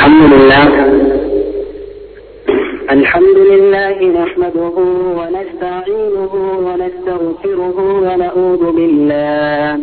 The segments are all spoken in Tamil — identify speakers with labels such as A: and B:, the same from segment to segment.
A: الحمد لله الحمد لله نحمده ونستعينه ونستغفره ونعوذ بالله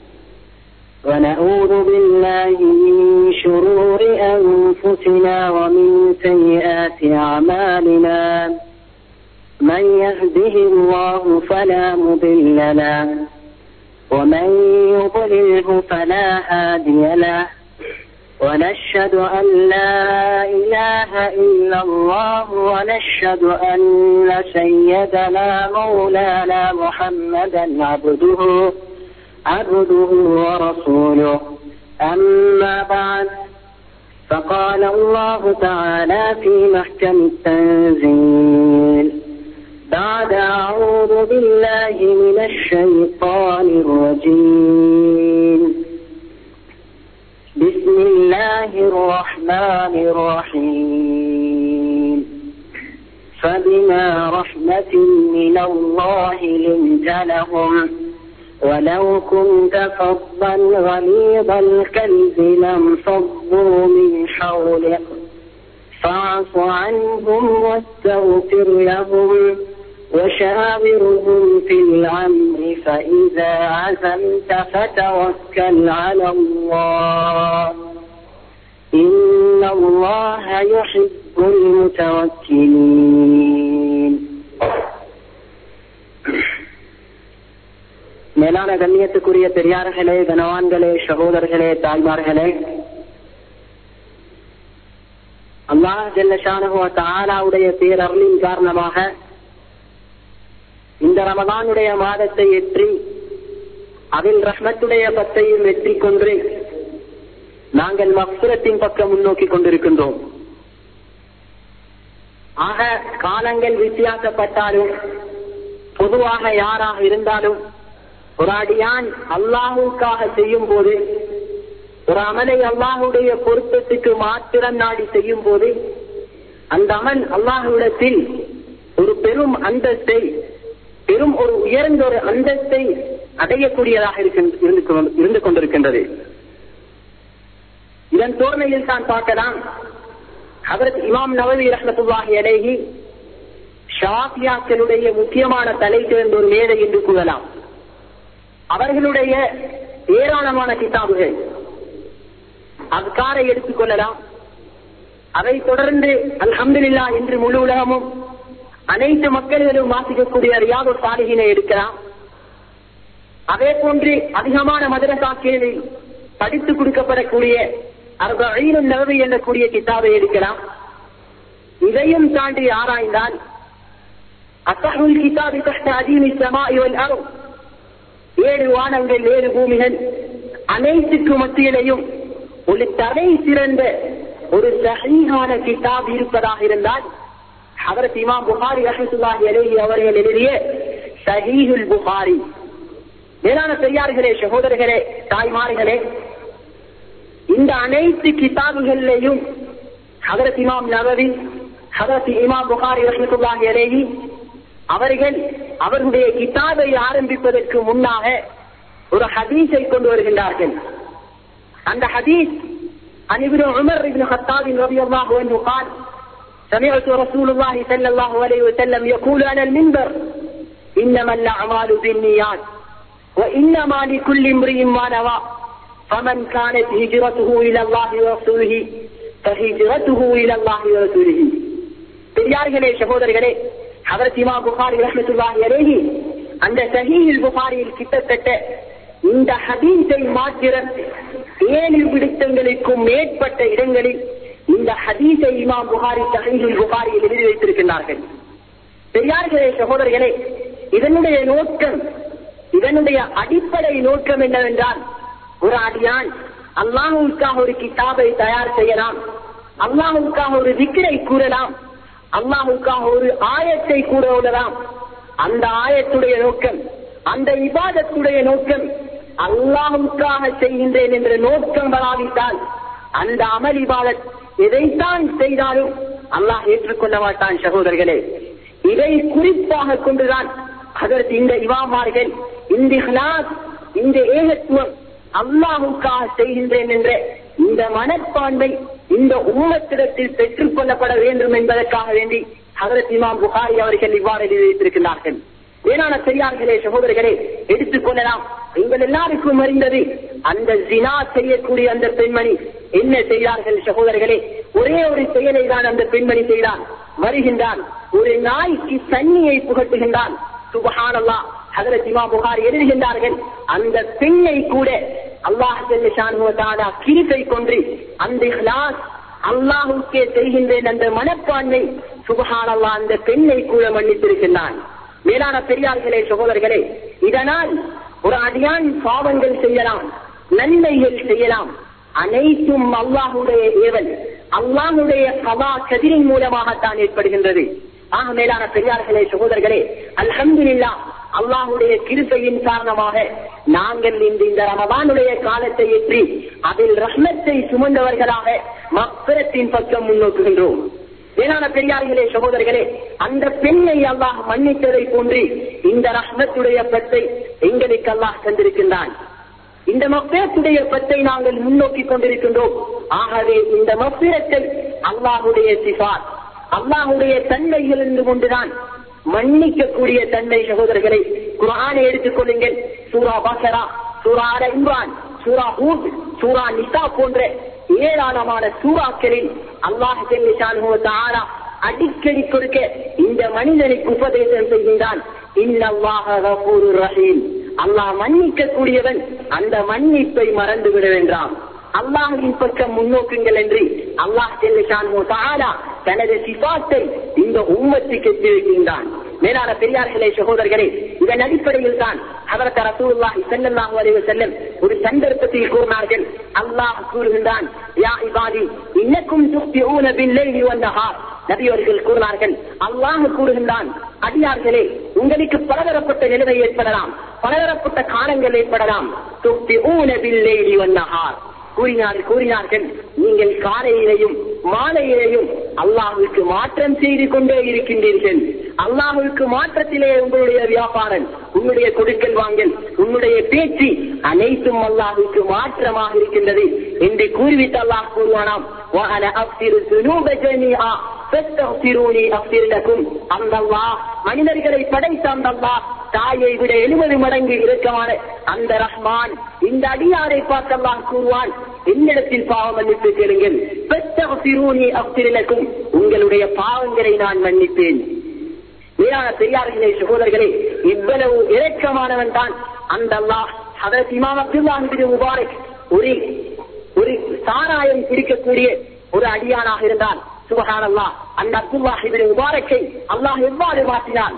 A: ونعوذ بالله من شرور أنفسنا ومن سيئات أعمالنا من يهده الله فلا مضل له ومن يضلله فلا هادي له ونشهد أن لا إله إلا الله ونشهد أن سيدنا مولانا محمدا عبده عبده ورسوله أما بعد فقال الله تعالى في محكم التنزيل بعد أعوذ بالله من الشيطان الرجيم بسم الله الرحمن الرحيم فبما رحمة من الله لنت لهم ولو كنت فظا غليظ الكلب لانفضوا من حولك فاعف عنهم واستغفر لهم وشاورهم في الأمر فإذا عزمت فتوكل على الله إن الله يحب المتوكلين மேலான கண்ணியத்துக்குரிய பெரியார்களே கனவான்களே சகோதரர்களே தாய்மார்களே அல்லாஹ் ஜல்லஷானுவ தாலாவுடைய பேரருளின் காரணமாக இந்த ரமதானுடைய மாதத்தை ஏற்றி அதில் ரஹ்மத்துடைய பத்தையும் வெற்றி கொண்டு நாங்கள் மக்சுரத்தின் பக்கம் முன்னோக்கி கொண்டிருக்கின்றோம் ஆக காலங்கள் வித்தியாசப்பட்டாலும் பொதுவாக யாராக இருந்தாலும் ஒரு அடியான் அல்லாஹுக்காக செய்யும் போது ஒரு அமலை அல்லாஹுடைய பொருத்தத்துக்கு மாத்திரம் நாடி செய்யும் போது அந்த அமல் அல்லாஹுடத்தில் ஒரு பெரும் அந்தஸ்தை பெரும் ஒரு உயர்ந்த ஒரு அந்தஸ்தை அடையக்கூடியதாக இருந்து கொண்டிருக்கின்றது இதன் தோரணையில் தான் பார்க்கலாம் அதற்கு இமாம் நவவி ரஹமத்துல்லாஹி அலேஹி ஷாஃபியாக்களுடைய முக்கியமான தலை சேர்ந்த ஒரு மேதை என்று கூறலாம் அவர்களுடைய ஏராளமான கிதாபுகள் அவ்காரை எடுத்துக் கொள்ளலாம் அதை தொடர்ந்து அல்ஹம்துல்லா என்று முழு உலகமும் அனைத்து மக்கள்களும் வாசிக்கக்கூடிய ரியாது சாலிகினை எடுக்கலாம் அதே போன்று அதிகமான மதுரசாக்கியலில் படித்துக் கொடுக்கப்படக்கூடிய அறுபது நவவி எண்ணக்கூடிய கிதாபை எடுக்கலாம் இதையும் தாண்டி ஆராய்ந்தால் அத்தகுல் கிதாபி கஷ்ட அதீமி சமாயுவல் அரும் ஏழு வானங்கள் ஏழு பூமிகள் அனைத்துக்கு மத்தியிலையும் ஒரு தலை சிறந்த ஒரு சகிகான கிதாப் இருப்பதாக இருந்தால் அவர் இமாம் புகாரி ரஹமத்துல்லாஹி அலேஹி அவர்கள் எழுதிய சஹீஹுல் புகாரி மேலான பெரியார்களே சகோதரர்களே தாய்மார்களே இந்த அனைத்து கிதாபுகளிலேயும் ஹதரத் இமாம் நவவி ஹதரத் இமாம் புகாரி ரஹமத்துல்லாஹி அலேஹி அவர்கள் அவர்களுடைய கிதாபை ஆரம்பிப்பதற்கு முன்னாக ஒரு ஹதீஸை கொண்டு வருகின்றார்கள் அந்த ஹதீஸ் عن ابن عمر بن خطاب رضي الله عنه قال سمعت رسول الله صلى الله عليه وسلم يقول على المنبر إنما الأعمال بالنيات وإنما لكل امرئ ما نوى فمن كانت هجرته إلى الله ورسوله فهجرته إلى الله ورسوله பெரியார்களே சகோதரர்களே அவர் இமா புகாரி ரஹமத்துல்லாஹி அலேஹி அந்த சஹீல் புகாரியில் கிட்டத்தட்ட இந்த ஹதீஸை மாத்திரம் ஏழு பிடித்தங்களுக்கும் மேற்பட்ட இடங்களில் இந்த ஹதீஸை இமாம் புகாரி சஹீல் புகாரியில் எழுதி வைத்திருக்கிறார்கள் பெரியார்களே சகோதரர்களே இதனுடைய நோக்கம் இதனுடைய அடிப்படை நோக்கம் என்னவென்றால் ஒரு அடியான் அல்லாஹுக்காக ஒரு கிதாபை தயார் செய்யலாம் அல்லாஹுக்காக ஒரு விக்கிரை கூறலாம் அல்லாஹுக்காக ஒரு ஆயத்தை கூட விடலாம் அந்த ஆயத்துடைய நோக்கம் அந்த இபாதத்துடைய நோக்கம் அல்லாஹுக்காக செய்கின்றேன் என்ற நோக்கம் வராவிட்டால் அந்த அமல் இபாதத் எதைத்தான் செய்தாலும் அல்லாஹ் ஏற்றுக்கொள்ள மாட்டான் சகோதரர்களே இதை குறிப்பாக கொண்டுதான் அதற்கு இந்த இவாமார்கள் இந்த இஹ்லாஸ் இந்த ஏகத்துவம் அல்லாஹுக்காக செய்கின்றேன் என்ற இந்த மனப்பான்மை இந்த உம்மத்திடத்தில் பெற்றுக் கொள்ளப்பட வேண்டும் என்பதற்காக வேண்டி ஹதரத் இமாம் புகாரி அவர்கள் இவ்வாறு எழுதி வைத்திருக்கிறார்கள் வேளாண் பெரியார்களே சகோதரர்களே எடுத்துக் கொள்ளலாம் எங்கள் எல்லாருக்கும் அறிந்தது அந்த ஜினா செய்யக்கூடிய அந்த பெண்மணி என்ன செய்தார்கள் சகோதரர்களே ஒரே ஒரு செயலை தான் அந்த பெண்மணி செய்தான் வருகின்றான் ஒரு நாய்க்கு தண்ணியை புகட்டுகின்றான் சுபஹானல்லா ஹதரத் இமாம் புகாரி எழுதுகின்றார்கள் அந்த பெண்ணை கூட அல்லாஹ் ஜல்லிஷான் கிரிப்பை கொன்று அந்த இஹ்லாஸ் அல்லாஹுக்கே செய்கின்றேன் அந்த மனப்பான்மை சுபஹானல்லா அந்த பெண்ணை கூட மன்னித்திருக்கின்றான் மேலான பெரியார்களே சகோதரர்களே இதனால் ஒரு அடியான் பாவங்கள் செய்யலாம் நன்மைகள் செய்யலாம் அனைத்தும் அல்லாஹுடைய ஏவல் அல்லாஹுடைய கவா கதிரின் மூலமாகத்தான் ஏற்படுகின்றது ஆக மேலான பெரியார்களே சகோதரர்களே அல்ஹம்துலில்லா அல்லாஹுடைய கிருப்பையின் காரணமாக நாங்கள் இந்த இந்த ரமதானுடைய காலத்தை ஏற்றி அதில் ரஹ்மத்தை சுமந்தவர்களாக மப்பிரத்தின் பக்கம் முன்னோக்குகின்றோம் வேளாண் பெரியார்களே சகோதரர்களே அந்த பெண்ணை அல்லாஹ் மன்னித்ததை போன்று இந்த ரஹ்மத்துடைய பத்தை எங்களுக்கு அல்லாஹ் தந்திருக்கின்றான் இந்த மப்பிரத்துடைய பத்தை நாங்கள் முன்னோக்கி கொண்டிருக்கின்றோம் ஆகவே இந்த மப்பிரத்தை அல்லாஹுடைய சிபார் அல்லாஹுடைய தன்மைகள் இருந்து கொண்டுதான் மன்னிக்கக்கூடிய தன்மை சகோதரர்களை குரானை எடுத்துக் கொள்ளுங்கள் சூரா பாசரா சூரா அல இம்ரான் சூரா ஹூத் சூரா நிசா போன்ற ஏராளமான சூறாக்களில் அல்லாஹ் ஜெல்லிஷான் அடிக்கடி கொடுக்க இந்த மனிதனுக்கு உபதேசம் செய்கின்றான் ரஹீம் அல்லாஹ் மன்னிக்க கூடியவன் அந்த மன்னிப்பை மறந்து விட வேண்டாம் அல்லாஹின் பக்கம் முன்னோக்குங்கள் என்று அல்லாஹ் ஜெல்லிஷான் தனது சிபாத்தை இந்த உம்மத்துக்கு தெரிவிக்கின்றான் மேலான பெரியார்களே சகோதரர்களே இதன் அடிப்படையில் தான் அவரது ரசூலுல்லாஹி ஸல்லல்லாஹு அலைஹி வஸல்லம் ஒரு சந்தர்ப்பத்தில் கூறினார்கள் அல்லாஹ் கூறுகின்றான் யா இபாதி இன்னக்கும் துக்திஊன பில்லைலி வன்னஹார் நபி அவர்கள் கூறினார்கள் அல்லாஹ் கூறுகின்றான் அடியார்களே உங்களுக்கு பலதரப்பட்ட நிலைமை ஏற்படலாம் பலதரப்பட்ட காலங்கள் ஏற்படலாம் துக்திஊன பில்லைலி வன்னஹார் கூறினார்கள் கூறினார்கள் நீங்கள் காலையிலையும் மாலையிலையும் அல்லாஹுக்கு மாற்றம் செய்து கொண்டே இருக்கின்றீர்கள் அல்லாஹுக்கு மாற்றத்திலே உங்களுடைய வியாபாரம் உன்னுடைய கொடுக்கல் வாங்கல் உன்னுடைய பேச்சு அனைத்தும் அல்லாஹுக்கு மாற்றமாக இருக்கின்றது என்று கூறிவிட்டு அல்லாஹ் கூறுவானாம் மனிதர்களை படைத்த அந்த அல்லாஹ் தாயை விட எழுபது மடங்கு இறக்கமான அந்த ரஹ்மான் இந்த அடியாரை பார்த்தெல்லாம் கூறுவான் என்னிடத்தில் பாவம் மன்னித்து கேளுங்கள் உங்களுடைய பாவங்களை நான் மன்னிப்பேன் வீரான பெரியார்களே சகோதரர்களே இவ்வளவு இறக்கமானவன் தான் அந்த அல்லாஹ் அதற்கு இமாம் அப்துல்லாஹிபின் முபாரக் ஒரு ஒரு சாராயம் குடிக்கக்கூடிய ஒரு அடியானாக இருந்தான் சுபஹான் அல்லாஹ் அந்த அப்துல்லாஹிபின் முபாரக்கை அல்லாஹ் எவ்வாறு மாற்றினான்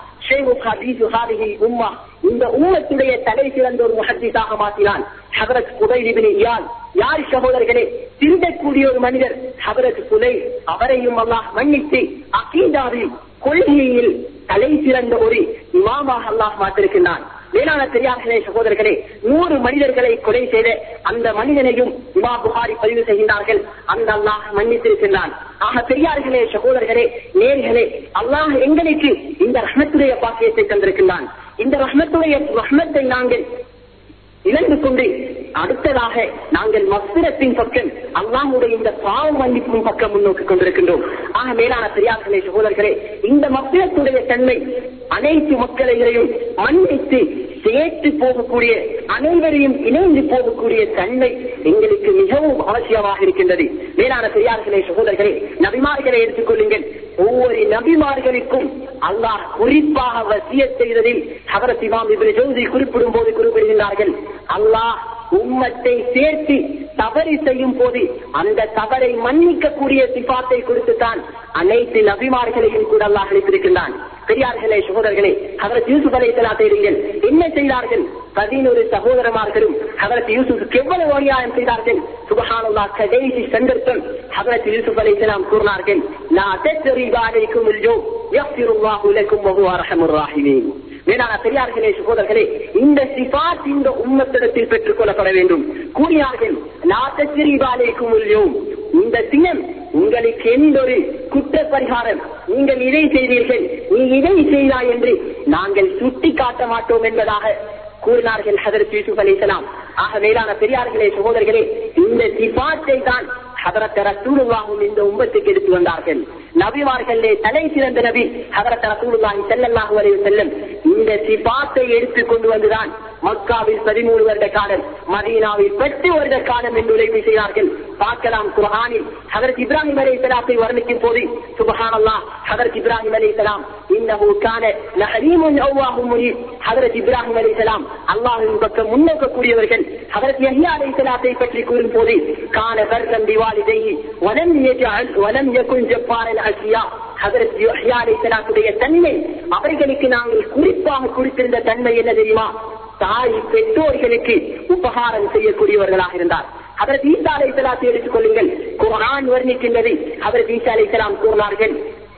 A: இந்த உம்மத்துடைய தலை சிறந்த ஒரு முஹத்திஸாக மாற்றினான் ஹபரத் குதைலிபின் இயால் யார் சகோதரர்களே திருடக்கூடிய ஒரு மனிதர் ஹபரத் குதை அவரையும் அல்லாஹ் மன்னித்து அகீதாவில் கொள்கையில் தலை சிறந்த ஒரு இமாமாக அல்லாஹ் மாற்றிருக்கின்றான் வேளாண் பெரியார்களே சகோதரர்களே நூறு மனிதர்களை கொலை செய்த அந்த மனிதனையும் இமா புகாரி பதிவு செய்கின்றார்கள் அந்த அல்லாஹ் மன்னித்திருக்கின்றான் ஆக பெரியார்களே சகோதரர்களே நேர்களே அல்லாஹ் எங்களுக்கு இந்த ரஹ்மத்துடைய பாக்கியத்தை தந்திருக்கின்றான் இந்த ரஹ்மத்துடைய ரஹ்மத்தை நாங்கள் இழந்து கொண்டு அடுத்ததாக நாங்கள் மஸ்திரத்தின் பக்கம் அல்லாஹுடைய இந்த பாவ மன்னிப்பின் பக்கம் முன்னோக்கி கொண்டிருக்கின்றோம் ஆக மேலான பெரியார்களே சகோதரர்களே இந்த மஸ்திரத்துடைய தன்மை அனைத்து மக்களையும் மன்னித்து சேர்த்து போகக்கூடிய அனைவரையும் இணைந்து போகக்கூடிய தன்மை எங்களுக்கு மிகவும் அவசியமாக இருக்கின்றது மேலான பெரியார்களே சகோதரர்களே நபிமார்களை எடுத்துக்கொள்ளுங்கள் ஒவ்வொரு நபிமார்களுக்கும் அல்லாஹ் குறிப்பாக வசிய செய்ததில் ஹபரத் இமாம் இபின் ஜோதி குறிப்பிடும் போது குறிப்பிடுகின்றார்கள் அல்லாஹ் உம்மத்தை சேர்த்து தவறு செய்யும் போது அந்த தவறை மன்னிக்கக்கூடிய சிபாத்தை கொடுத்துத்தான் அனைத்து நபிமார்களையும் கூட அல்லாஹ் அளித்திருக்கின்றான் பெரியார்களே சகோதரர்களே அவரது யூசுப் அலை தேடுங்கள் என்ன செய்தார்கள் பதினோரு சகோதரமார்களும் அவரது யூசுப் எவ்வளவு அநியாயம் செய்தார்கள் சுபஹானுல்லா கடைசி சந்தர்ப்பம் அவரது யூசுப் அலை கூறினார்கள் நான் தெத்தறிவாரைக்கும் இல்லோ யஃபிருல்லாஹு லக்கும் வஹு அர்ஹமுர் ராஹிமீன் மேலான பெரியார்களே சகோதரர்களே இந்த சிபாத் இந்த உம்மத்திடத்தில் பெற்றுக் கொள்ளப்பட வேண்டும் கூறினார்கள் நாத்தச்சிரிபாலேக்கும் இல்லையும் இந்த தினம் உங்களுக்கு எந்த ஒரு குற்ற பரிகாரம் நீங்கள் இதை செய்தீர்கள் நீ இதை செய்தாய் என்று நாங்கள் சுட்டி காட்ட மாட்டோம் என்பதாக கூறினார்கள் ஹதரத் யூசுப் அலிசலாம் ஆக மேலான பெரியார்களே சகோதரர்களே இந்த சிபாத்தை தான் ஹதரத் ரசூலுல்லாஹும் இந்த உம்மத்துக்கு எடுத்து வந்தார்கள் நபிமார்களே தலை சிறந்த நபி ஹதரத் ரசூலுல்லாஹி ஸல்லல்லாஹு அலைஹி வஸல்லம் இந்த சிபாத்தை எடுத்து கொண்டு வந்துதான் மக்காவில் பதிமூணு வருட காலம் மதீனாவில் பத்து வருட காலம் என்று உழைப்பு செய்தார்கள் பார்க்கலாம் குர்ஆனில் ஹதரத் இப்ராஹிம் அலைஹிஸ்ஸலாத்தை வர்ணிக்கும் போது சுப்ஹானல்லாஹ் ஹதரத் இப்ராஹிம் அலைஹிஸ்ஸலாம் இன்னஹு கான லஹலீமுன் அவ்வாஹும் முனீப் ஹதரத் இப்ராஹிம் அலைஹிஸ்ஸலாம் அல்லாஹ்வின் பக்கம் முன்னோக்கக்கூடியவர்கள் ஹதரத் யஹ்யா அலைஹிஸ்ஸலாத்தை பற்றி கூறும் போது கான பர்ரம் பிவாலிதைஹி வலம் யஜஅல் வலம் யகுன் ஜப்பாரல் அசியா ஹதரத் யஹ்யா அலைஹிஸ்ஸலாத்துடைய தன்மை அவர்களுக்கு நாங்கள் குறிப்பாக குறித்திருந்த தன்மை என்ன தெரியுமா தாய் பெற்றோர்களுக்கு உபகாரம் செய்யக்கூடியவர்களாக இருந்தார் அதற்கு ஈசா அலை சலாத்தை எடுத்துக் கொள்ளுங்கள் குரான் வர்ணிக்கின்றது அதற்கு ஈசா அலை சலாம் கூறினார்கள்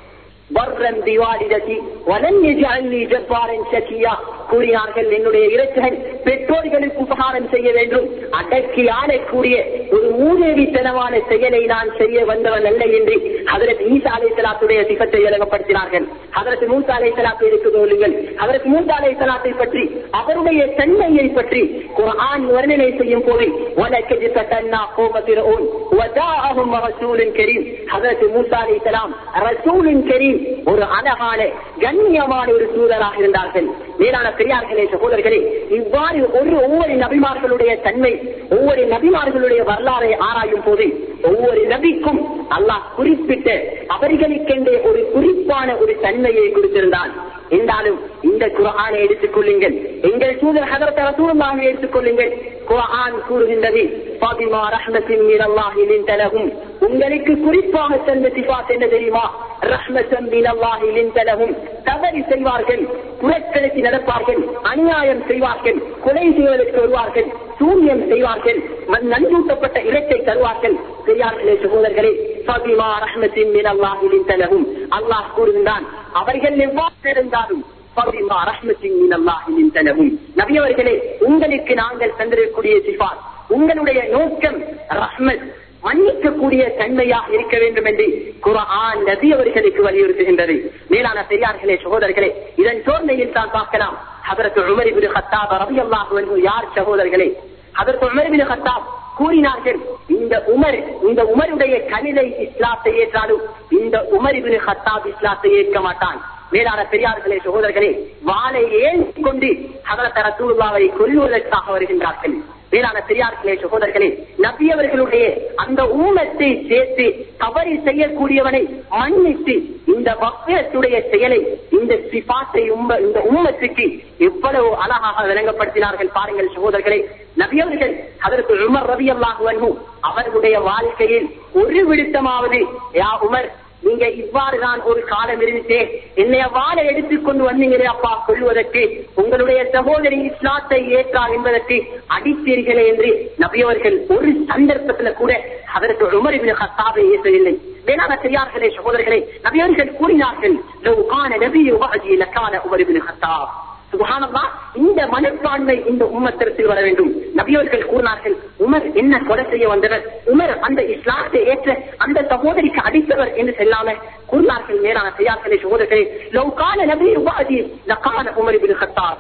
A: வர்ரன் திவாலிதத்தி வலன் எஜஅல்னி ஜப்பாரன் ஷகியா கூறினார்கள் என்னுடைய இறைச்சகன் பெற்றோர்களுக்கு உபகாரம் செய்ய வேண்டும் அடக்கி ஆளக்கூடிய ஒரு மூதேவித்தனமான செயலை நான் செய்ய வந்தவன் அல்ல என்று அதற்கு ஈசா அலை சலாத்துடைய சிகத்தை விளங்கப்படுத்தினார்கள் அதற்கு மூசா அலை சலாத்தை எடுத்துக் கொள்ளுங்கள் அதற்கு மூசா அலை சலாத்தை பற்றி அவருடைய தன்மையை பற்றி குர்ஆன் வர்ணனை செய்யும் போது وَلَكَدْ فَتَنَّا قَوْمَ فِرْعَوْنَ وَجَاءَهُمْ رَسُولٌ كَرِيمٌ ஹதரத் மூசா அலைஹிஸ்ஸலாம் ரசூலுன் கரீம் ஒரு அழகான கண்ணியமான ஒரு சூழலாக இருந்தார்கள் மேலான பெரியார்களே சகோதரர்களே இவ்வாறு ஒரு ஒவ்வொரு நபிமார்களுடைய தன்மை ஒவ்வொரு நபிமார்களுடைய வரலாறை ஆராயும் போது ஒவ்வொரு நபிக்கும் அல்லாஹ் குறிப்பிட்ட அவர்களுக்கென்றே ஒரு குறிப்பான ஒரு தன்மையை கொடுத்திருந்தான் என்றாலும் இந்த குரானை எடுத்துக் கொள்ளுங்கள் எங்கள் சூழல் ஹதரத் ரசூலுல்லாஹை எடுத்துக் கொள்ளுங்கள் குரான் கூறுகின்றது பாபிமா ரஹ்மத்தின் மீனல்லாஹி லின்தலகும் உங்களுக்கு குறிப்பாக தந்த சிபாத் என்ன தெரியுமா ரஹ்மத்தன் மீனல்லாஹி லின்தலகும் தவறு செய்வார்கள் புறக்கணித்து நடப்பார்கள் அநியாயம் செய்வார்கள் கொலை செய்வதற்கு வருவார்கள் சூன்யம் செய்வார்கள் மண் நஞ்சூட்டப்பட்ட இடத்தை தருவார்கள் பெரியார்களே சகோதரர்களே பாபிமா ரஹ்மத்தின் மீனல்லாஹி லின்தலகும் அல்லாஹ் கூறுகின்றான் அவர்கள் எவ்வாறு இருந்தாலும் பபிமா ரஹ்மத்தின் மீனல்லாஹி லின்தலகும் நபி அவர்களே உங்களுக்கு நாங்கள் தந்திருக்கக்கூடிய சிபாத் உங்களுடைய நோக்கம் ரஹ்மத் மன்னிக்கக்கூடிய தன்மையாக இருக்க வேண்டும் என்று குரான் நபி அவர்களுக்கு வலியுறுத்துகின்றது மேலான பெரியார்களே சகோதரர்களே இதன் சோர்மையில் தான் பார்க்கலாம் அதற்கு உமரிபின் ஹத்தாப் ரவி அல்லாஹ் யார் சகோதரர்களே அதற்கு உமரிபின் ஹத்தாப் கூறினார்கள் இந்த உமர் இந்த உமருடைய கணிதை இஸ்லாத்தை ஏற்றாலும் இந்த உமரிபின் ஹத்தாப் இஸ்லாத்தை ஏற்க மாட்டான் மேலான பெரியார்களே சகோதரர்களே வாளை ஏன் கொண்டு ஹதரத் ரசூலுல்லாவை கொல்லுவதற்காக வருகின்றார்கள் மேலான பெரியார்களே சகோதரர்களே நபியவர்களுடைய அந்த ஊமத்தை சேர்த்து தவறு செய்யக்கூடியவனை மன்னித்து இந்த பக்தத்துடைய செயலை இந்த சிபாத்தை உம்ப இந்த உம்மத்துக்கு எவ்வளவு அழகாக விளங்கப்படுத்தினார்கள் பாருங்கள் சகோதரர்களே நபியவர்கள் அதற்கு உமர் ரவி அல்லாஹு அவர்களுடைய வாழ்க்கையில் ஒரு விடுத்தமாவது யா உமர் நீங்க இவ்வாறு தான் ஒரு காலம் இருந்துச்சு என்னைய வாழை எடுத்துக்கொண்டு வந்தீங்களே அப்பா கொள்வதற்கு உங்களுடைய சகோதரி இஸ்லாத்தை ஏற்றார் என்பதற்கு அடித்தீர்களே என்று நபியவர்கள் ஒரு சந்தர்ப்பத்துல கூட அதற்கு உமரிபின் ஹத்தாவை ஏற்றவில்லை வேளாண் பெரியார்களே சகோதரர்களே நபியவர்கள் கூறினார்கள் லவ் கான நபி உபாஜி லக்கான உமரிபின் ஹத்தாப் சுபஹானல்லா இந்த மனப்பான்மை இந்த உம்மத்திரத்தில் வர வேண்டும் நபியவர்கள் கூறினார்கள் உமர் என்ன கொலை செய்ய வந்தவர் உமர் அந்த இஸ்லாத்தை ஏற்ற அந்த சகோதரிக்கு அடித்தவர் என்று செல்லாம கூறினார்கள் மேலான செய்யார்களே சகோதரர்களே லவ்கான நபி உபாதி லக்கான உமர் இபின் ஹத்தார்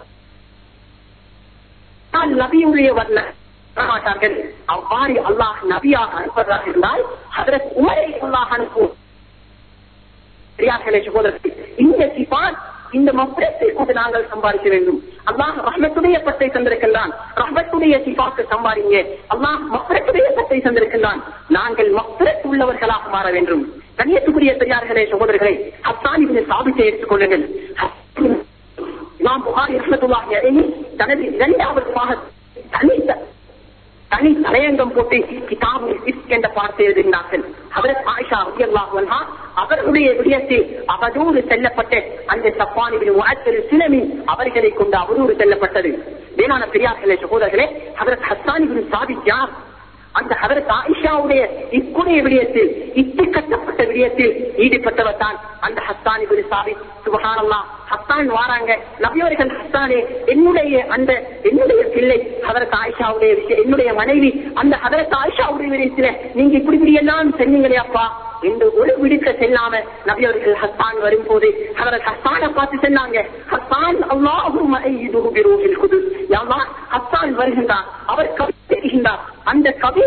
A: நான் நபியுடைய வர்ண மாட்டார்கள் அவ்வாறு அல்லாஹ் நபியாக அனுப்புவதாக இருந்தால் அதற்கு உமரை அல்லாஹ் அனுப்புவோம் பெரியார்களே சகோதரர்கள் இந்த சிபான் இந்த மப்ரத்தை கொண்டு நாங்கள் சம்பாதிக்க வேண்டும் அல்லாஹ் ரஹ்மத்துடைய பத்தை தந்திருக்கின்றான் ரஹ்மத்துடைய சிபாக்கு சம்பாதிங்க அல்லாஹ் மப்ரத்துடைய பத்தை தந்திருக்கின்றான் நாங்கள் மப்ரத் உள்ளவர்களாக மாற வேண்டும் கண்ணியத்துக்குரிய பெரியார்களே சகோதரர்களே ஹஸ்தானிபின் சாபித்தை எடுத்துக் கொள்ளுங்கள் இமாம் புகாரி ரஹ்மத்துல்லாஹி அலைஹி தனது இரண்டாவது பாக தனித்த தனி தலையங்கம் போட்டு கிதாபு என்ற பார்த்து எழுதினார்கள் அவரது ஆயிஷா ரலியல்லாஹு அவர்களுடைய விடயத்தில் அவதூறு செல்லப்பட்ட அந்த சப்பானிபின் வாழ்க்கை சிலமி அவர்களை கொண்டு அவதூறு செல்லப்பட்டது வேளாண் பெரியார்களே சகோதரர்களே அதற்கு ஹஸ்தானிபின் சாதி யார் அந்த ஹதரத் ஆயிஷாவுடைய இக்குடைய விடயத்தில் இட்டு கட்டப்பட்ட விடயத்தில் ஈடுபட்டவர் தான் அந்த ஹஸ்தானி குரு சாபி சுபகானல்லா ஹஸ்தான் வாராங்க நபியவர்கள் ஹஸ்தானே என்னுடைய அந்த என்னுடைய பிள்ளை ஹதரத் ஆயிஷாவுடைய விஷயம் என்னுடைய மனைவி அந்த ஹதரத் ஆயிஷாவுடைய விடயத்துல நீங்க இப்படி இப்படி எல்லாம் சென்னீங்களே அப்பா என்று ஒரு விடுக்க செல்லாம நபியவர்கள் ஹஸ்தான் வரும்போது அவரது ஹஸ்தானை பார்த்து சொன்னாங்க ஹஸ்தான் அல்லாஹும் ஹஸ்தான் வருகின்றார் அவர் கவி தெரிகின்றார் அந்த கவி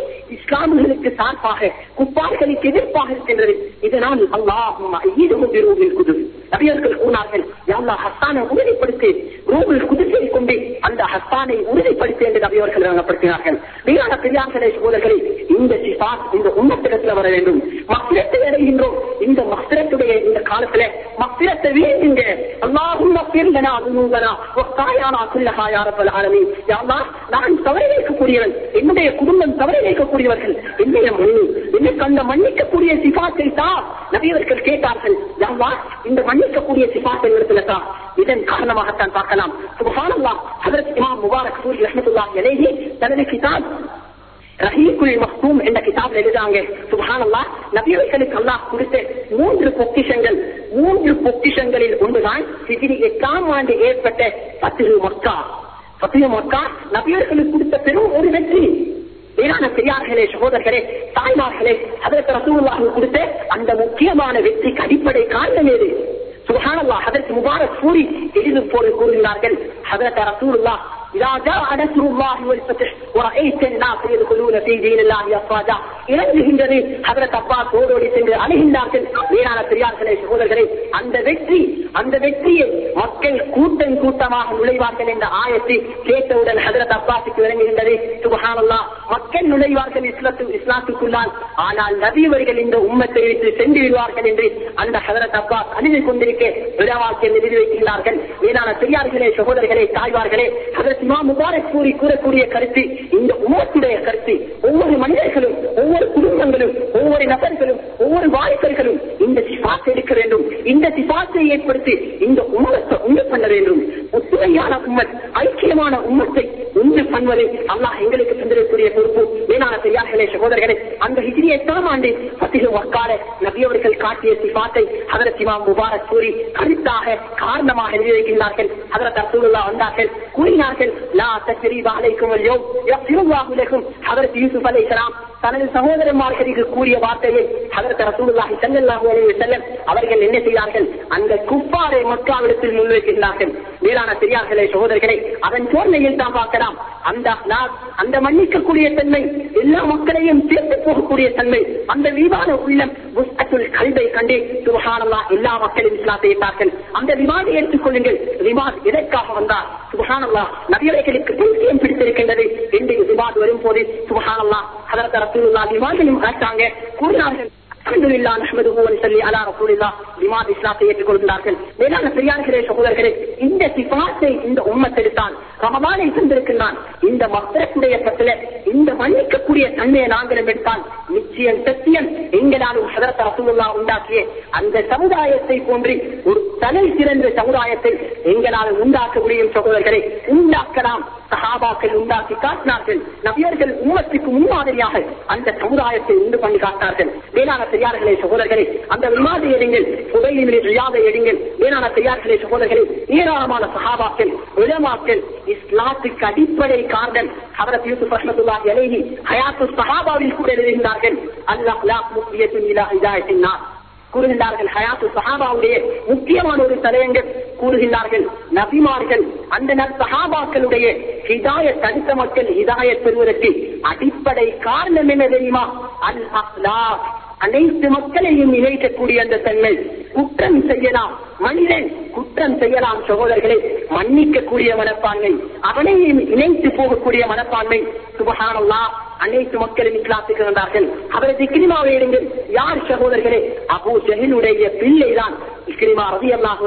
A: இஸ்லாமியர்களுக்கு சார்பாக குப்பார்களுக்கு எதிர்ப்பாக இருக்கின்றது இதனால் அல்லாஹ் ஈடுபட்டிருவில் குது நபியர்கள் கூறினார்கள் யாழ்லா ஹஸ்தானை உறுதிப்படுத்தி ரூபில் குதிசை கொண்டு அந்த ஹஸ்தானை உறுதிப்படுத்தி என்று நபியவர்கள் வழங்கப்படுத்தினார்கள் வீரான பெரியார்களே சகோதரர்களே இந்த சிபாத் இந்த உன்னத்திடத்தில் வர வேண்டும் மக்கிரத்தை அடைகின்றோம் இந்த மக்கிரத்துடைய இந்த காலத்துல மக்கிரத்தை வேண்டுங்க அல்லாஹும் மக்கிரனா அதுங்கனா ஒத்தாயானா குல்லஹா யாரப்பல் ஆலமி யாழ்லா நான் தவறி வைக்கக்கூடியவன் என்னுடைய குடும்பம் தவறி வைக்கக்கூடியவர்கள் என்னுடைய மண்ணு எனக்கு அந்த மன்னிக்கக்கூடிய சிபாத்தை தான் நபியவர்கள் கேட்டார்கள் யாழ்லா இந்த மன்னிக்கக்கூடிய சிபாத்தை இடத்துல தான் இதன் காரணமாகத்தான் பார்க்கலாம் சுபஹானல்லாஹ் ஹஜரத் இமாம் முபாரக் சூரி ரஹ்மத்துல்லாஹி அலைஹி தனது கிதாப் ரஹீக்குல் மக்தூம் என்ற கிதாபில் எழுதாங்க சுபஹானல்லா நபியர்களுக்கு அல்லாஹ் கொடுத்த மூன்று பொக்கிஷங்கள் மூன்று பொக்கிஷங்களில் ஒன்றுதான் ஹிஜ்ரி எட்டாம் ஆண்டு ஏற்பட்ட பத்திரு மக்கா பத்திரு மக்கா நபியர்களுக்கு கொடுத்த பெரும் ஒரு வெற்றி வீரான பெரியார்களே சகோதரர்களே தாய்மார்களே அதற்கு ரசூல்லாஹு கொடுத்த அந்த முக்கியமான வெற்றிக்கு அடிப்படை காரணம் ஏது சுபஹானல்லா அதற்கு முபாரக் கூறி எழுதும் போது கூறுகிறார்கள் அதற்கு ரசூலுல்லாஹ் إذا جاء نصر الله والفتح ورأيت الناس يدخلون في دين الله أفواجا இறங்குகின்றது ஹதரத் அப்பாஸ் ஓடோடி சென்று அணுகின்றார்கள் வீரான பெரியார்களே சகோதரர்களே அந்த வெற்றி அந்த வெற்றியை மக்கள் கூட்டம் கூட்டமாக நுழைவார்கள் என்ற ஆயத்தை கேட்டவுடன் ஹதரத் அப்பாஸுக்கு இறங்குகின்றது சுபஹானல்லா மக்கள் நுழைவார்கள் இஸ்லாத்து இஸ்லாத்துக்குள்ளால் ஆனால் நபியவர்கள் இந்த உம்மத்தை விட்டு சென்று விடுவார்கள் என்று அந்த ஹதரத் அப்பாஸ் அணிந்து கொண்டிருக்க விழாவாக்கியம் எழுதி வைக்கின்றார்கள் வீரான பெரியார்களே சகோதரர்களே தாய்வார்களே ஹதரத் இமாம் முபாரக் கூறி கூறக்கூடிய கருத்து இந்த உமத்துடைய கருத்து ஒவ்வொரு மனிதர்களும் ஒவ்வொரு குடும்பங்களும் ஒவ்வொரு நபர்களும் ஒவ்வொரு வாய்ப்பர்களும் இந்த சிபாத்தை எடுக்க வேண்டும் இந்த சிபாத்தை ஏற்படுத்தி இந்த உமத்தை உண்டு பண்ண வேண்டும் ஒத்துழையான உம்மத் ஐக்கியமான உம்மத்தை உண்டு பண்ணுவதை அல்லாஹ் எங்களுக்கு தந்திருக்கக்கூடிய பொறுப்பு மேலான பெரியார்களே சகோதரர்களே அந்த ஹிஜ்ரி எட்டாம் ஆண்டு பத்திக வக்கால நபியவர்கள் காட்டிய சிபாத்தை ஹதரத் இமாம் முபாரக் கூறி கருத்தாக காரணமாக எழுதி வைக்கின்றார்கள் ஹதரத் அப்துல்லா வந்தார்கள் கூறினார்கள் லா தஸ்ரீப அலைக்கும் அல்யோம் யக்ஃபிருல்லாஹு லக்கும் ஹதரத் யூசுப் அலைஹிஸ்ஸலாம் தனது சகோதரன்மார்களுக்கு கூறிய வார்த்தையை ஹதரத் ரசூலுல்லாஹி ஸல்லல்லாஹு அலைஹி வஸல்லம் அவர்கள் என்ன செய்தார்கள் அந்த குப்பாரை மக்காவிடத்தில் முன்வைக்கின்றார்கள் மேலான பெரியார்களே சகோதரர்களே அதன் சோர்மையில் தான் பார்க்கலாம் அந்த அஹ்லாக், அந்த மன்னிக்கக்கூடிய தன்மை எல்லா மக்களையும் சேர்த்து போகக்கூடிய தன்மை அந்த விவாத உள்ளம் புஸ்தத்துல் கல்வை கண்டு சுபஹானல்லாஹ் எல்லா மக்களும் இஸ்லாத்தை ஏற்றார்கள் அந்த விவாதை எடுத்துக்கொள்ளுங்கள் விவாத் எதற்காக வந்தார் சுபஹானல்லாஹ் நபியவைகளுக்கு பைத்தியம் பிடித்திருக்கின்றது என்று விவாத் வரும்போது சுபஹானல்லாஹ் ஹதரத் ரசூலுல்லாஹ் விவாதையும் காட்டாங்க கூறினார்கள் அல்ஹம்துலில்லா நஹ்மதுஹு வ நஸல்லி அலா ரசூலில்லா லிமாத் இஸ்லாத்தை ஏற்றுக்கொள்கிறார்கள் மேலான பெரியார்களே சகோதரர்களே இந்த சிபாத்தை இந்த உம்மத்தெடுத்தான் ரமதானை தந்திருக்கின்றான் இந்த மக்களுடைய பத்தில இந்த மன்னிக்கக்கூடிய தன்மையை நாங்களும் எடுத்தால் நிச்சயம் சத்தியம் எங்களாலும் ஹதரத் ரசூலுல்லா உண்டாக்கிய அந்த சமுதாயத்தை போன்று ஒரு தலை சிறந்த சமுதாயத்தை எங்களால் உண்டாக்க முடியும் சகோதரர்களை உண்டாக்கலாம் சஹாபாக்கள் உண்டாக்கி காட்டினார்கள் நபியர்கள் உம்மத்துக்கு முன்மாதிரியாக அந்த சமுதாயத்தை உண்டு பண்ணி காட்டார்கள் வேளாண் பெரியார்களே சகோதரர்களே அந்த விமாதி எடுங்கள் புதையிலே ரியாதை எடுங்கள் வேளாண் பெரியார்களே சகோதரர்களே ஏராளமான சஹாபாக்கள் உலமாக்கள் இஸ்லாத்துக்கு அடிப்படை காரணம் ஹதரத் யூசுப் ரஹ்மத்துல்லாஹி அலைஹி ஹயாத்து சஹாபாவில் கூட எழுதுகின்றார்கள் அல்லாஹ் முக்கியத்தின் இலா இதாயத்தின் நார் கூறுகின்றார்கள் ஹயாத்து சஹாபாவுடைய முக்கியமான ஒரு தலையங்கம் கூறுகின்றார்கள் நபிமார்கள் அந்த சஹாபாக்களுடைய ஹிதாய தடுத்த மக்கள் ஹிதாய பெறுவதற்கு அடிப்படை காரணம் என்ன தெரியுமா அல் அஹ்லாக் அனைத்து மக்களையும் இணைக்கக்கூடிய அந்த தன்மை குற்றம் செய்யலாம் மனிதன் குற்றம் செய்யலாம் சகோதரர்களை மன்னிக்கக்கூடிய மனப்பான்மை அவனையும் இணைத்து போகக்கூடிய மனப்பான்மை சுபகானல்லா அனைத்து மக்களும் இஸ்லாத்துக்கு வந்தார்கள் அவரது இக்ரிமாவை எடுங்கள் யார் சகோதரர்களே அபு ஜஹிலுடைய பிள்ளைதான் இக்ரிமா ரவி அல்லாஹ்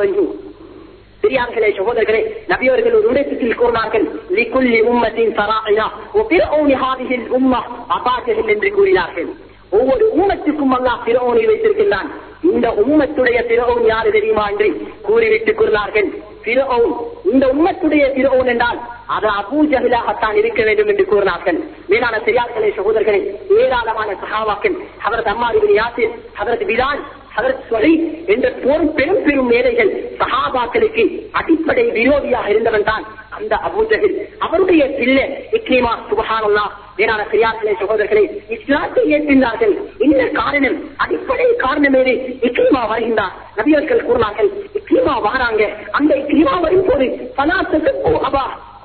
A: பெரியார்களே சகோதரர்களே நபியவர்கள் ஒரு உடைசத்தில் கூறினார்கள் லிகுல்லி உம்மத்தின் சராயினா ஒபிரௌனி ஹாதிஹில் உம்ம அபாஜஹில் என்று கூறினார்கள் ஒவ்வொரு உம்மத்துக்கும் அல்லாஹ் பிறோனை வைத்திருக்கின்றான் இந்த உம்மத்துடைய பிறோன் யாரு தெரியுமா என்று கூறிவிட்டு கூறினார்கள் பிறோன் இந்த உம்மத்துடைய பிறோன் என்றால் அது அபூஜகிலாகத்தான் இருக்க வேண்டும் என்று கூறினார்கள் மேலான பெரியார்களே சகோதரர்களே ஏராளமான சகாவாக்கள் அவரது அம்மாவின் யாசிர் அவரது விதான் அதற்கு சொல்லி என்ற போர் பெரும் பெரும் மேடைகள் சஹாபாக்களுக்கு அடிப்படை விரோதியாக இருந்தவன் தான் அந்த அபூஜகில் அவருடைய பிள்ளை இக்லிமா சுபஹானல்லா வேறான பெரியார்களே சகோதரர்களே இஸ்லாத்தை ஏற்கின்றார்கள் என்ன காரணம் அடிப்படை காரணம் ஏது இக்லிமா வருகின்றார் நபியர்கள் கூறினார்கள் இக்லிமா வராங்க அந்த இக்லிமா வரும்போது பலாத்துக்கு அபா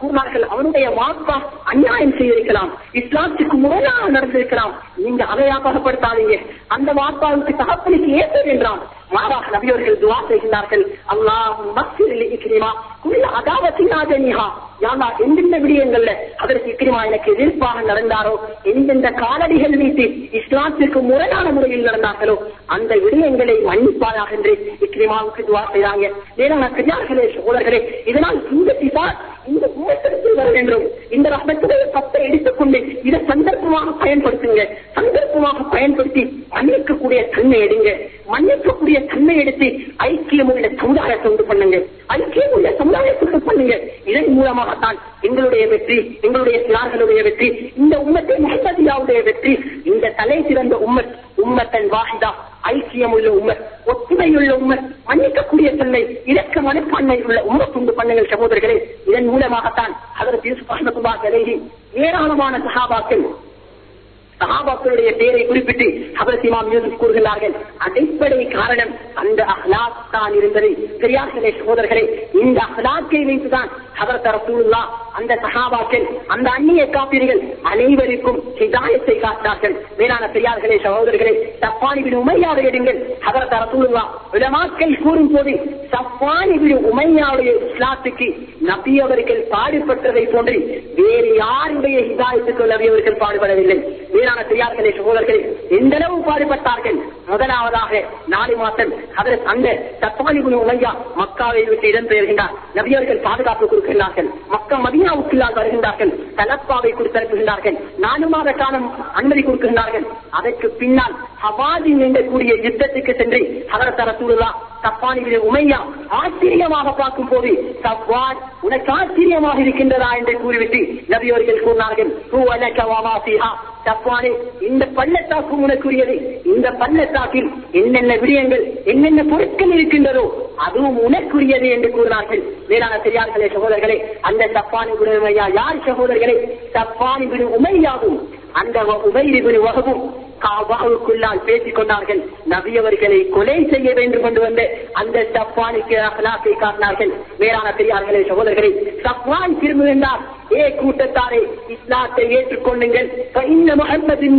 A: கூறினார்கள் அவனுடைய வாப்பா அநியாயம் செய்திருக்கலாம் இஸ்லாத்துக்கு முறையாக நடந்திருக்கலாம் நீங்க அதை ஞாபகப்படுத்தாதீங்க அந்த வாப்பாவுக்கு தகப்பனுக்கு ஏற்ற என்றான் மாறாக நபியவர்கள் துவா செய்கிறார்கள் அல்லாஹ் மஸ்ஜிதில் இக்ரிமா குள்ள அதாவத்தினாதனிஹா யாரா எந்தெந்த விடயங்கள்ல அதற்கு இக்ரிமா எனக்கு எதிர்ப்பாக நடந்தாரோ எந்தெந்த காலடிகள் வைத்து இஸ்லாத்திற்கு முரணான முறையில் நடந்தார்களோ அந்த விடயங்களை மன்னிப்பாயாக என்று இக்ரிமாவுக்கு துவா செய்தாங்க வேறான பெரியார்களே சோழர்களே இதனால் இந்த சிபா இந்த உண்மைப்படுத்தி வர வேண்டும் இந்த ரத்தத்துடைய பத்தை எடுத்துக்கொண்டு இதை சந்தர்ப்பமாக பயன்படுத்துங்க சந்தர்ப்பமாக பயன்படுத்தி மன்னிக்கக்கூடிய தன்மை எடுங்க மன்னிக்கக்கூடிய தன்மை எடுத்து ஐக்கியம் உள்ள சமுதாயத்தை உண்டு பண்ணுங்க ஐக்கியம் உள்ள சமுதாயத்தை உண்டு பண்ணுங்க இதன் மூலமாகத்தான் எங்களுடைய வெற்றி எங்களுடைய சிலார்களுடைய வெற்றி இந்த உம்மத்தை முகமதியாவுடைய வெற்றி இந்த தலை சிறந்த உம்மத் உம்மத்தன் வாஹிதா ஐக்கியம் உள்ள உம்மத் ஒத்துமையுள்ள உம்மத் மன்னிக்கக்கூடிய தன்மை இலக்க மனப்பான்மை உள்ள உம்மத் உண்டு பண்ணுங்கள் சகோதரர்களே இதன் மூலமாகத்தான் அதற்கு யூசுப் அஹமதுல்லா கலேஹி ஏராளமான சகாபாக்கள் சஹாபாக்களுடைய பெயரை குறிப்பிட்டு ஹபரத் இமாம் யூசுப் கூறுகிறார்கள் அடிப்படை காரணம் அந்த அஹ்லாக் தான் இருந்தது பெரியார்களே சகோதரர்களே இந்த அஹ்லாக்கை வைத்துதான் ஹபரத் ரசூலுல்லா அந்த சஹாபாக்கள் அந்த அந்நிய காப்பீர்கள் அனைவருக்கும் ஹிதாயத்தை காட்டினார்கள் மேலான பெரியார்களே சகோதரர்களே சப்பானி விடு உமையாவை எடுங்கள் ஹபரத் ரசூலுல்லா உலமாக்கள் கூறும் போது சப்பானி விடு உமையாவுடைய இஸ்லாத்துக்கு நபி அவர்கள் பாடுபட்டதை போன்று வேறு யாருடைய ஹிதாயத்துக்கு நபி அவர்கள் பாடுபடவில்லை வீரான பெரியார்களே சகோதரர்களே எந்த அளவு பாடுபட்டார்கள் முதலாவதாக நாலு மாதம் அவர் அந்த தப்பாலிபுன் உமையா மக்காவை விட்டு இடம்பெயர்கின்றார் நபியர்கள் பாதுகாப்பு கொடுக்கின்றார்கள் மக்கா மதினாவுக்குள்ளால் வருகின்றார்கள் தலப்பாவை கொடுத்து அனுப்புகின்றார்கள் நாலு மாத காலம் அனுமதி கொடுக்கின்றார்கள் அதற்கு பின்னால் ஹவாஜி கூடிய யுத்தத்துக்கு சென்று அவர் தரத்துள்ளா தப்பானிவிட உமையா ஆச்சரியமாக பார்க்கும் போது சவ்வான் உனக்கு ஆச்சரியமாக இருக்கின்றதா என்று கூறிவிட்டு நபியவர்கள் கூறினார்கள் "ஹூ அலக வமா ஃபீஹா." தப்பானே இந்த பள்ளத்தாக்கும் உனக்குரியது இந்த பள்ளத்தாக்கில் என்னென்ன விடயங்கள் என்னென்ன பொருட்கள் இருக்கின்றதோ அதுவும் உனக்குரியது என்று கூறினார்கள் வேளாண் பெரியார்களே சகோதரர்களே அந்த தப்பானி விடு உமையா யார் சகோதரர்களே தப்பானி விடு உமையாகும் அந்த உமைரி விடு வகவும் காபாவுக்குள்ளால் பேசிக் கொண்டார்கள் நபியவர்களை கொலை செய்ய வேண்டும் கொண்டு வந்து அந்த சப்பானுக்கு அகலாக்கை காட்டினார்கள் வேறான பெரியார்களே சகோதரர்களே சப்பான் திரும்புகின்றார் ஏ கூட்டத்தாரே இஸ்லாத்தை ஏற்றுக்கொள்ளுங்கள் இந்த முகமதின்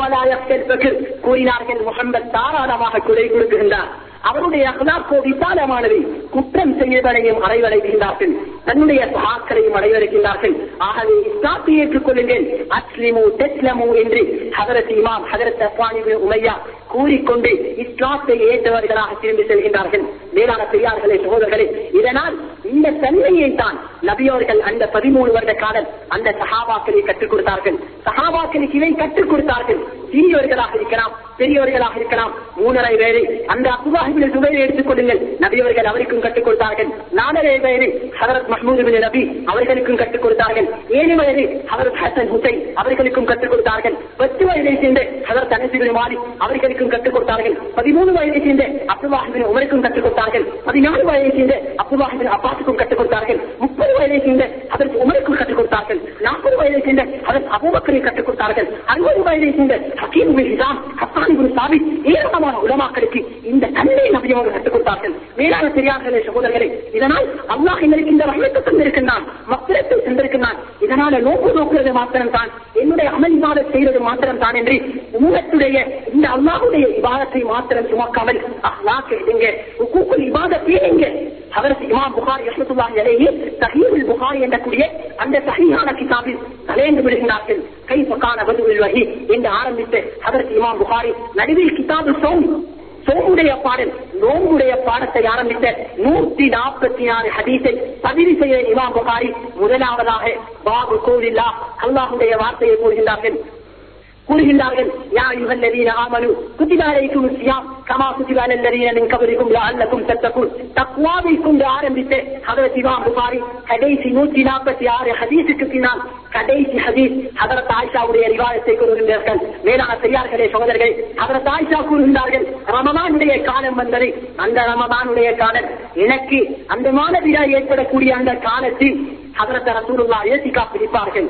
A: கூறினார்கள் முகமது தாராளமாக குறை கொடுக்குகின்றார் அவருடைய அகலாக்கோ விசாலமானது குற்றம் செய்வதையும் அடைவடைகின்றார்கள் தன்னுடைய சகாக்களையும் அடைவடைகின்றார்கள் ஆகவே இஸ்லாத்தை ஏற்றுக்கொள்ளுங்கள் அஸ்லிமு தெஸ்லமு என்று ஹதரத் இமாம் ஹதரத் அஸ்வானி உமையா கூறிக்கொண்டு இஸ்லாத்தை ஏற்றவர்களாக திரும்பி செல்கின்றார்கள் மேலான பெரியார்களே சகோதரர்களே இதனால் இந்த தன்மையை தான் நபியோர்கள் அந்த பதிமூணு வருட காலம் அந்த சஹாபாக்களை கற்றுக் கொடுத்தார்கள் சஹாபாக்களுக்கு இதை கற்றுக் கொடுத்தார்கள் சீனியவர்களாக இருக்கலாம் பெரியவர்களாக இருக்கலாம் மூணரை வேறு அந்த அப்துல்லாஹிபின் சுவையை எடுத்துக் கொள்ளுங்கள் நபியவர்கள் அவருக்கும் கற்றுக் கொடுத்தார்கள் நாலரை வேறு ஹதரத் மஹமூது பின் நபி அவர்களுக்கும் கற்றுக் கொடுத்தார்கள் ஏழு வயது ஹதரத் ஹசன் ஹுசைன் அவர்களுக்கும் கற்றுக் கொடுத்தார்கள் பத்து வயதை சேர்ந்த ஹதரத் அனசிபின் மாலி அவர்களுக்கும் கற்றுக் கொடுத்தார்கள் பதிமூணு வயதை சேர்ந்த அப்துல்லாஹிபின் உமருக்கும் கற்றுக் கொடுத்தார்கள் பதினாலு வயதை சேர்ந்த அப்துல்லாஹிபின் அப்பாஸுக்கும் கற்றுக் கொடுத்தார்கள் முப்பது வயதை சேர்ந்த அதற்கு உமருக்கும் கற்றுக் கொடுத்தார்கள் நாற்பது வயதை சேர்ந்த அதற்கு அபூபக்கரை கற்றுக் கொடுத்தார்கள் அறுபது வயதை சேர்ந்த ஹக்கீம் பின் ஹிசாம் ஹஸ்தானி பின் சாபித் ஏராளமான உலமாக்களுக்கு இந்த தன்மையை நபியவர்கள் கற்றுக் கொடுத்தார்கள் மேலான பெரியார்களே சகோதரர்களே இதனால் அல்லாஹ் எங்களுக்கு இந்த ரஹமத்தை தந்திருக்கின்றான் மக்களத்தை தந்திருக்கின்றான் இதனால நோக்கு நோக்குறது மாத்திரம் தான் என்னுடைய அமல் இபாதத் செய்வது மாத்திரம் தான் என்று உலகத்துடைய இந்த அல்லாஹுடைய இபாதத்தை மாத்திரம் சுமக்காமல் அஹ்லாக் எடுங்க உக்கூக்குள் இபாதத் பேணுங்க அதற்கு இமாம் புகாரி ரஹமத்துல்லாஹி அலைஹி சஹீஹுல் புகாரி என்றக்கூடிய அந்த சஹீஹான கிதாபில் தலையந்து விடுகிறார்கள் கைஃபகான பதுவில் வஹி என்று ஆரம்பித்து அதற்கு இமாம் புகாரி நடுவில் கிதாபு சோம் சோமுடைய பாடல் நோம்புடைய பாடத்தை ஆரம்பித்த நூத்தி நாற்பத்தி ஆறு ஹதீஸை பதிவு செய்த இமாம் புகாரி முதலாவதாக பாபு கோவில்லா அல்லாஹுடைய வார்த்தையை கூறுகின்றார்கள் கூறுகின்றார்கள் யா யுகல்லதீன ஆமனு குத்திப அலைக்கும் சியாம் கமா குத்திப அலல்லதீன மின் கபரிக்கும் லஅல்லக்கும் தத்தகுன் தக்வாவை கொண்டு ஆரம்பித்து ஹதரத் இமாம் புகாரி கடைசி நூத்தி நாற்பத்தி ஆறு ஹதீஸுக்கு பின்னால் கடைசி ஹதீஸ் ஹதரத் ஆயிஷாவுடைய ரிவாயத்தை கூறுகின்றார்கள் மேலான பெரியார்களே சகோதரர்களே ஹதரத் ஆயிஷா கூறுகின்றார்கள் ரமதானுடைய காலம் வந்தது அந்த ரமதானுடைய காலம் எனக்கு அந்த மாணவியா ஏற்படக்கூடிய அந்த காலத்தில் ஹதரத் ரசூலுல்லா ஏசிகா பிடிப்பார்கள்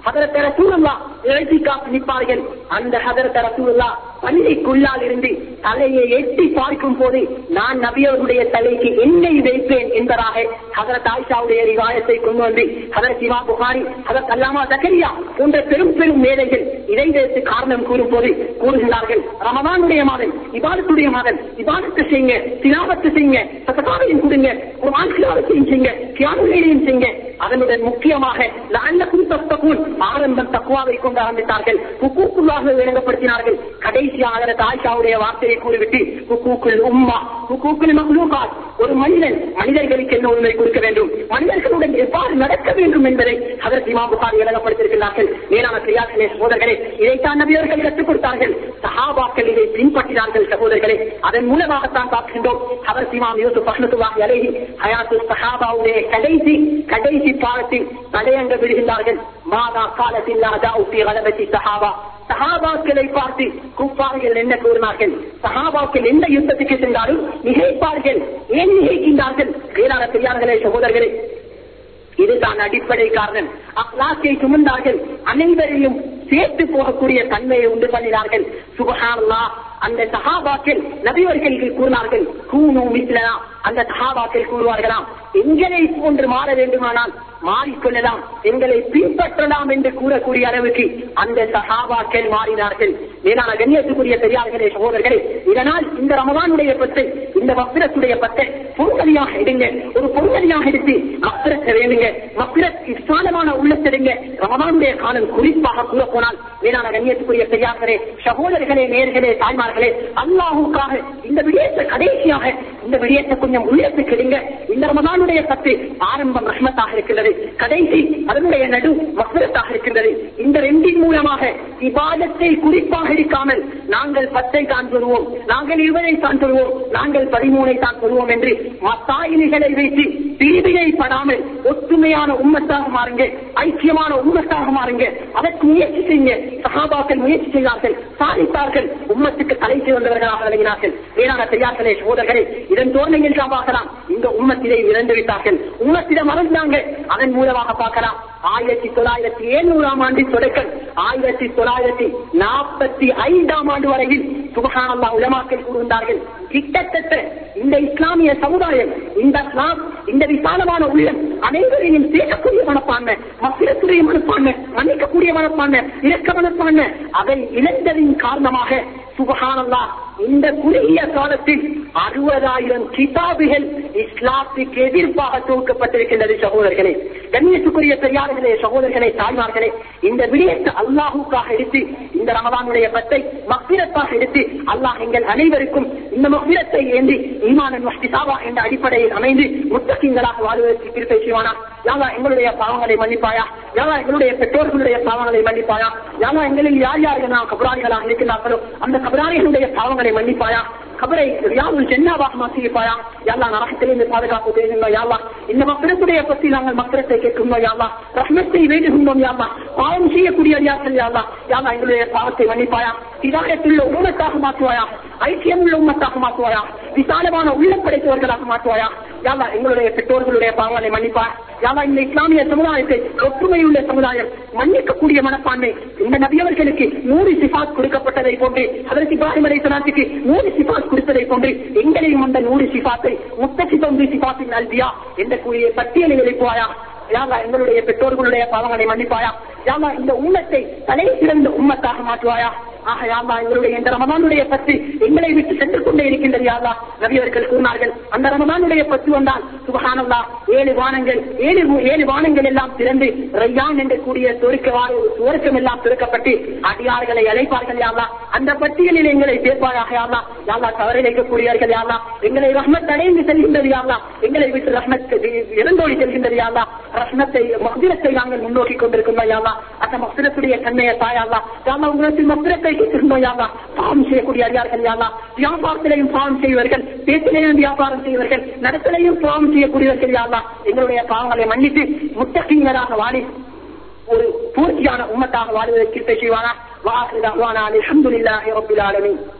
A: ஹதரத் ரசூலுல்லா எழுச்சிக்காப்பு நிற்பார்கள் அந்த ஹதரத் ரசூலுல்லா பள்ளிக்குள்ளால் இருந்து தலையை எட்டி பார்க்கும் போது நான் நபியவர்களுடைய தலைக்கு எண்ணெய் வைப்பேன் என்பதாக ஹதரத் ஆயிஷாவுடைய ரிவாயத்தை கொண்டு வந்து ஹதரத் சிவா புகாரி ஹதரத் அல்லாமா ஜக்கரியா போன்ற பெரும் பெரும் மேதைகள் இதை வைத்து காரணம் கூறும் போது கூறுகிறார்கள் ரமதானுடைய மாதம் இபாதத்துடைய மாதம் இபாதத்து செய்யுங்க திலாவத்து செய்யுங்க சத்தகாவையும் கொடுங்க ஒரு ஆட்சியாளத்தையும் செய்யுங்க கியானுகளையும் செய்யுங்க அதனுடன் முக்கியமாக லஅல்லக்கும் தத்தகூன் ஆரம்பம் தக்குவாவை கொண்டு ஆரம்பித்தார்கள் ஹுக்கூக்குள்ளாக விளங்கப்படுத்தினார்கள் கடைசியாக ஹதரத் ஆயிஷாவுடைய வார்த்தையை கூறிவிட்டு ஹுக்கூக்குல் உம்மா ஹுக்கூக்குல் மக்லூகாத் ஒரு மனிதன் மனிதர்களுக்கு என்ன உரிமை கொடுக்க வேண்டும் மனிதர்களுடன் எவ்வாறு நடக்க வேண்டும் என்பதை அதற்கு இமாம் புகாரி விளங்கப்படுத்தியிருக்கிறார்கள் மேலான பிரியாசனே சகோதரர்களே இதைத்தான் நபியர்கள் கற்றுக் கொடுத்தார்கள் சஹாபாக்கள் இதை பின்பற்றினார்கள் சகோதரர்களே அதன் மூலமாகத்தான் பார்க்கின்றோம் அவர் இமாம் யூசுப் அஹ்மத்துல்லாஹி அலைஹி ஹயாத்து சஹாபாவுடைய கடைசி கடைசி பாடத்தில் தடையங்க விடுகின்றார்கள் மாதா காலத்தில் அதாவுத்தி கலபத்தி சஹாபா சஹாபாக்களை பார்த்து குப்பார்கள் என்ன கூறினார்கள் சஹாபாக்கள் எந்த யுத்தத்துக்கு சென்றாலும் மிகைப்பார்கள் ஏன் மிகைக்கின்றார்கள் வேளாண் பெரியார்களே சகோதரர்களே இதுதான் அடிப்படை காரணம் அக்லாக்கை சுமந்தார்கள் அனைவரையும் சேர்த்து போகக்கூடிய தன்மையை உண்டு பண்ணினார்கள் சுபஹானல்லா அந்த சஹாபாக்கள் நபிவர்களுக்கு கூறினார்கள் கூணு மிஸ்லனா அந்த சஹாபாக்கள் கூறுவார்களாம் எங்களை போன்று மாற வேண்டுமானால் மாறிக்கொள்ளலாம் எங்களை பின்பற்றலாம் என்று கூறக்கூடிய அளவுக்கு அந்த சஹாபாக்கள் மாறினார்கள் மேலான கண்ணியத்துக்குரிய பெரியார்களே சகோதரர்களே இதனால் இந்த ரமதானுடைய பத்தை இந்த மப்பிரத்துடைய பத்தை பொருத்தலியாக எடுங்க ஒரு பொருத்தலியாக எடுத்து மப்பிரத்தை வேணுங்க மப்பிரத் விசாலமான உள்ளத்திடுங்க ரமதானுடைய காலம் குறிப்பாக கூற போனால் மேலான கண்ணியத்துக்குரிய பெரியார்களே சகோதரர்களே நேர்களே தாய்மார்களே அல்லாஹுக்காக இந்த விடயத்தை கடைசியாக இந்த விடயத்தை கொஞ்சம் உள்ளத்துக்கு எடுங்க இந்த ரமதானுடைய பத்து ஆரம்பம் ரஹ்மத்தாக இருக்கிறது கடைசி அதனுடைய நடு மசுரத்தாக இருக்கின்றது இந்த ரெண்டின் மூலமாக இபாதத்தை குறிப்பாக இருக்காமல் நாங்கள் பத்தை தான் சொல்வோம் நாங்கள் இருபதை தான் சொல்வோம் நாங்கள் பதிமூனை தான் சொல்வோம் என்று மத்தாயினிகளை வைத்து பிரிவினைப்படாமல் ஒற்றுமையான உம்மத்தாக மாறுங்க ஐக்கியமான உம்மத்தாக மாறுங்க அதற்கு முயற்சி செய்யுங்க சகாபாக்கள் முயற்சி செய்தார்கள் சாதித்தார்கள் உம்மத்துக்கு தலை சிறந்தவர்களாக விளங்கினார்கள் வேளாண் பெரியார்களே சோதர்களே இதன் தோல்வியில் பார்க்கலாம் இந்த உம்மத்திலே இழந்து விட்டார்கள் உம்மத்திடம் மறந்தாங்க அதன் மூலமாக பார்க்கலாம் ஆயிரத்தி தொள்ளாயிரத்தி எழுநூறாம் ஆண்டு தொடக்கம் ஆயிரத்தி தொள்ளாயிரத்தி நாற்பத்தி ஐந்தாம் ஆண்டு வரையில் சுபகானல்லா உலமாக்கள் கூறுகின்றார்கள் கிட்டத்தட்ட இந்த இஸ்லாமிய சமுதாயம் இந்த இஸ்லாம் இந்த விசாலமான உள்ளம் அனைவரையும் சேர்க்கக்கூடிய மனப்பான்மை மசிரத்துடைய மனப்பான்மை மன்னிக்கக்கூடிய மனப்பான்மை இறக்க மனப்பான்மை அதை இழந்ததின் காரணமாக சுபகானல்லா இந்த குறுகிய காலத்தில் அறுபதாயிரம் கிதாபுகள் இஸ்லாத்துக்கு எதிர்ப்பாக தொகுக்கப்பட்டிருக்கின்றது சகோதரர்களே கண்ணியத்துக்குரிய பெரியார்களே சகோதரர்களே தாய்மார்களே இந்த விடயத்தை அல்லாஹுக்காக எடுத்து இந்த ரமதானுடைய பத்தை மக்கிரத்தாக எடுத்து அல்லாஹ் எங்கள் அனைவருக்கும் இந்த மக்கிரத்தை ஏந்தி ஈமானன் மஸ்திசாவா என்ற அடிப்படையில் அமைந்து முத்தகிங்களாக வாழ்வதற்கு திருப்பை செய்வானா யாவா எங்களுடைய பாவங்களை மன்னிப்பாயா யாவா எங்களுடைய பெற்றோர்களுடைய பாவங்களை மன்னிப்பாயா யாவா எங்களில் யார் யார்கள் நாம் கபராளிகளாக இருக்கிறார்களோ அந்த கபராளிகளுடைய பாவங்களை மன்னிப்பாயா கபரை யாவும் சென்னாவாக மாற்றியிருப்பாயா யாரா நரகத்திலிருந்து பாதுகாப்பு தேடுங்க யாவா இந்த மக்களுடைய பற்றி நாங்கள் மக்களத்தை கேட்கின்றோம் யாவா ரஹ்மத்தை வேண்டுகின்றோம் யாவா பாவம் செய்யக்கூடிய யார்கள் யாவா யாவா எங்களுடைய பாவத்தை மன்னிப்பாயா இதாயத்துள்ள உண்மத்தாக மாற்றுவாயா ஐக்கியம் உள்ள உண்மத்தாக மாற்றுவாயா விசாலமான உள்ளம் படைத்தவர்களாக மாற்றுவாயா யாவா எங்களுடைய பெற்றோர்களுடைய பாவங்களை மன்னிப்பா யாவா இந்த இஸ்லாமிய சமுதாயத்தை ஒற்றுமையுள்ள சமுதாயம் மன்னிக்கக்கூடிய மனப்பான்மை இந்த நபியவர்களுக்கு நூறு சிபாத் கொடுக்கப்பட்டதை போன்று அதற்கு இப்ராஹிம் அலை சலாத்துக்கு நூறு சிபாத் கொடுத்ததை போன்று எங்களையும் அந்த நூறு சிபாத்தை முத்தசிபம் சிபாத்தின் அல்பியா என்ற கூடிய பட்டியலில் எழுப்புவாயா யாவா எங்களுடைய பெற்றோர்களுடைய பாவங்களை மன்னிப்பாயா யாவா இந்த உம்மத்தை தலை சிறந்த உம்மத்தாக மாற்றுவாயா ஆக யாவா எங்களுடைய இந்த ரமதானுடைய பத்து எங்களை விட்டு சென்று கொண்டே இருக்கின்றது யாவா நபியவர்கள் கூறினார்கள் அந்த ரமதானுடைய பத்து வந்தால் சுபகானல்லா ஏழு வானங்கள் ஏழு ஏழு வானங்கள் எல்லாம் திறந்து ரையான் என்று கூடிய சொருக்க சுவர்க்கம் எல்லாம் திறக்கப்பட்டு அடியார்களை அழைப்பார்கள் யாவா அந்த பட்டியலில் எங்களை சேர்ப்பாயாக யாவா யாவா தவறிழைக்கக்கூடியவர்கள் யாவா எங்களை ரஹ்மத் அடைந்து செல்கின்றது யாவா எங்களை விட்டு ரஹ்மத் இறந்தோடி செல்கின்றது யாவா ரஹ்மத்தை மந்திரத்தை நாங்கள் முன்னோக்கி கொண்டிருக்கின்றோம் யாவா அந்த மந்திரத்துடைய தன்மையை தாயாவா யாவா உலகத்தில் மந்திரத்தை கேட்டிருந்தோம் யாவா பாவம் செய்யக்கூடிய அறியார்கள் யாவா வியாபாரத்திலையும் பாவம் செய்வர்கள் பேச்சிலையும் வியாபாரம் செய்வர்கள் நடத்திலையும் பாவம் செய்யக்கூடியவர்கள் யாவா எங்களுடைய பாவங்களை மன்னித்து முத்தகீங்கராக வாடி ஒரு பூர்த்தியான உம்மத்தாக வாழ்வதற்கு செய்வானா வாஹிதான அல்ஹம்துலில்லாஹி ரப்பில் ஆலமீன்